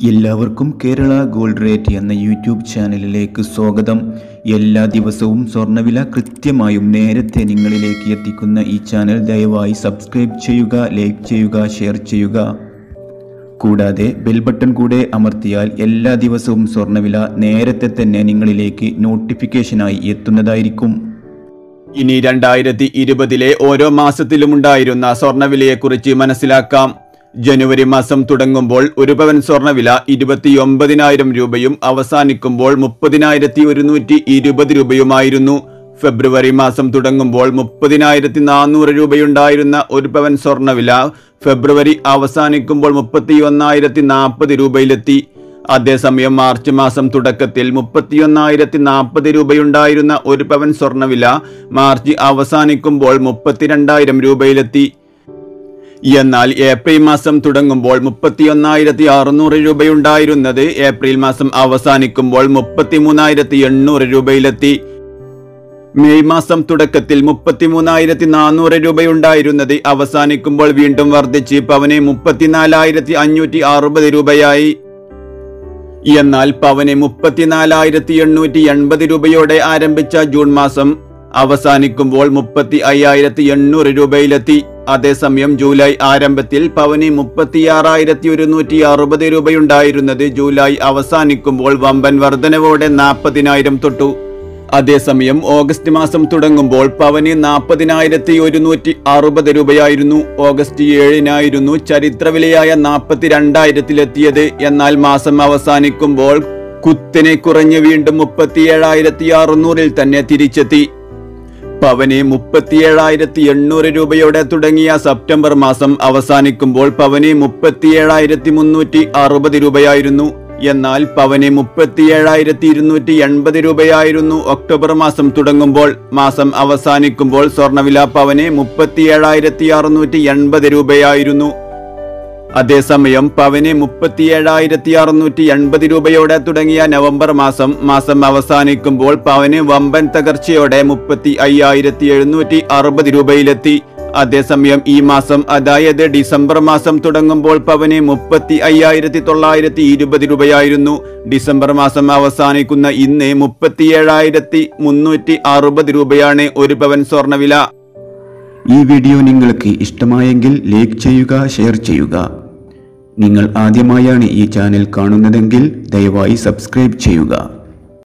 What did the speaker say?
എല്ലാവർക്കും Kerala gold rate എന്ന YouTube ചാനലിലേക്ക് സ്വാഗതം എല്ലാ ദിവസവും സ്വർണ്ണവില കൃത്യമായും നേരത്തെ നിങ്ങളിലേക്ക് എത്തിക്കുന്ന ഈ ചാനൽ ദയവായി സബ്സ്ക്രൈബ് ചെയ്യുക ലൈക്ക് ചെയ്യുക ഷെയർ ചെയ്യുക കൂടാതെ ബെൽ ബട്ടൺ കൂടെ അമർത്തിയാൽ എല്ലാ ദിവസവും സ്വർണ്ണവില നേരത്തെ തന്നെ നിങ്ങളിലേക്ക് നോട്ടിഫിക്കേഷനായി എത്തുന്നതായിരിക്കും ഇനി രണ്ടായിരത്തി ഇരുപതിലെ ഓരോ മാസത്തിലുമുണ്ടായിരുന്ന സ്വർണ്ണവിലയെക്കുറിച്ച് മനസ്സിലാക്കാം ജനുവരി മാസം തുടങ്ങുമ്പോൾ ഒരു പവൻ സ്വർണ്ണവില ഇരുപത്തിയൊമ്പതിനായിരം രൂപയും അവസാനിക്കുമ്പോൾ മുപ്പതിനായിരത്തി ഒരുന്നൂറ്റി ഇരുപത് രൂപയുമായിരുന്നു ഫെബ്രുവരി മാസം തുടങ്ങുമ്പോൾ മുപ്പതിനായിരത്തി നാനൂറ് രൂപയുണ്ടായിരുന്ന ഒരു പവൻ സ്വർണ്ണവില ഫെബ്രുവരി അവസാനിക്കുമ്പോൾ മുപ്പത്തിയൊന്നായിരത്തി നാൽപ്പത് രൂപയിലെത്തി അതേസമയം മാർച്ച് മാസം തുടക്കത്തിൽ മുപ്പത്തിയൊന്നായിരത്തി നാൽപ്പത് രൂപയുണ്ടായിരുന്ന ഒരു പവൻ സ്വർണ്ണവില മാർച്ച് അവസാനിക്കുമ്പോൾ മുപ്പത്തിരണ്ടായിരം രൂപയിലെത്തി എന്നാൽ ഏപ്രിൽ മാസം തുടങ്ങുമ്പോൾ മുപ്പത്തിയൊന്നായിരത്തി അറുന്നൂറ് രൂപയുണ്ടായിരുന്നത് ഏപ്രിൽ മാസം അവസാനിക്കുമ്പോൾ മുപ്പത്തിമൂന്നായിരത്തി എണ്ണൂറ് രൂപയിലെത്തി മെയ് മാസം തുടക്കത്തിൽ മുപ്പത്തിമൂന്നായിരത്തി നാനൂറ് രൂപയുണ്ടായിരുന്നത് അവസാനിക്കുമ്പോൾ വീണ്ടും വർദ്ധിച്ച് പവന് മുപ്പത്തിനാലായിരത്തി അഞ്ഞൂറ്റി അറുപത് രൂപയായി എന്നാൽ പവന് മുപ്പത്തിനാലായിരത്തി എണ്ണൂറ്റി എൺപത് രൂപയോടെ ആരംഭിച്ച ജൂൺ മാസം അവസാനിക്കുമ്പോൾ മുപ്പത്തി അയ്യായിരത്തി എണ്ണൂറ് രൂപയിലെത്തി അതേസമയം ജൂലൈ ആരംഭത്തിൽ പവന് മുപ്പത്തിയാറായിരത്തി ഒരുന്നൂറ്റി അറുപത് രൂപയുണ്ടായിരുന്നത് ജൂലൈ അവസാനിക്കുമ്പോൾ വമ്പൻ വർധനവോടെ നാൽപ്പതിനായിരം തൊട്ടു അതേസമയം ഓഗസ്റ്റ് മാസം തുടങ്ങുമ്പോൾ പവന് നാൽപ്പതിനായിരത്തി ഒരുന്നൂറ്റി അറുപത് രൂപയായിരുന്നു ഓഗസ്റ്റ് ഏഴിനായിരുന്നു ചരിത്രവിലയായ നാൽപ്പത്തി രണ്ടായിരത്തിലെത്തിയത് എന്നാൽ മാസം അവസാനിക്കുമ്പോൾ കുത്തിനെ കുറഞ്ഞ് വീണ്ടും മുപ്പത്തിയേഴായിരത്തി അറുന്നൂറിൽ തന്നെ തിരിച്ചെത്തി പവന് മുപ്പത്തിയേഴായിരത്തി എണ്ണൂറ് രൂപയോടെ തുടങ്ങിയ സെപ്റ്റംബർ മാസം അവസാനിക്കുമ്പോൾ പവന് മുപ്പത്തിയേഴായിരത്തി മുന്നൂറ്റി അറുപത് രൂപയായിരുന്നു എന്നാൽ പവന് മുപ്പത്തിയേഴായിരത്തി ഇരുന്നൂറ്റി എൺപത് രൂപയായിരുന്നു ഒക്ടോബർ മാസം തുടങ്ങുമ്പോൾ മാസം അവസാനിക്കുമ്പോൾ സ്വർണ്ണവില പവന് മുപ്പത്തിയേഴായിരത്തി അറുന്നൂറ്റി എൺപത് രൂപയായിരുന്നു അതേസമയം പവന് മുപ്പത്തിയേഴായിരത്തി അറുന്നൂറ്റി എൺപത് രൂപയോടെ തുടങ്ങിയ നവംബർ മാസം മാസം അവസാനിക്കുമ്പോൾ പവന് വമ്പൻ തകർച്ചയോടെ മുപ്പത്തി അയ്യായിരത്തി എഴുന്നൂറ്റി അറുപത് രൂപയിലെത്തി അതേസമയം ഈ മാസം അതായത് ഡിസംബർ മാസം തുടങ്ങുമ്പോൾ പവന് മുപ്പത്തി അയ്യായിരത്തി തൊള്ളായിരത്തി ഇരുപത് രൂപയായിരുന്നു ഡിസംബർ മാസം അവസാനിക്കുന്ന ഇന്ന് മുപ്പത്തിയേഴായിരത്തി മുന്നൂറ്റി അറുപത് രൂപയാണ് ഒരു പവൻ സ്വർണ്ണവില ഈ വീഡിയോ നിങ്ങൾക്ക് ഇഷ്ടമായെങ്കിൽ ലൈക്ക് ചെയ്യുക ഷെയർ ചെയ്യുക നിങ്ങൾ ആദ്യമായാണ് ഈ ചാനൽ കാണുന്നതെങ്കിൽ ദയവായി സബ്സ്ക്രൈബ് ചെയ്യുക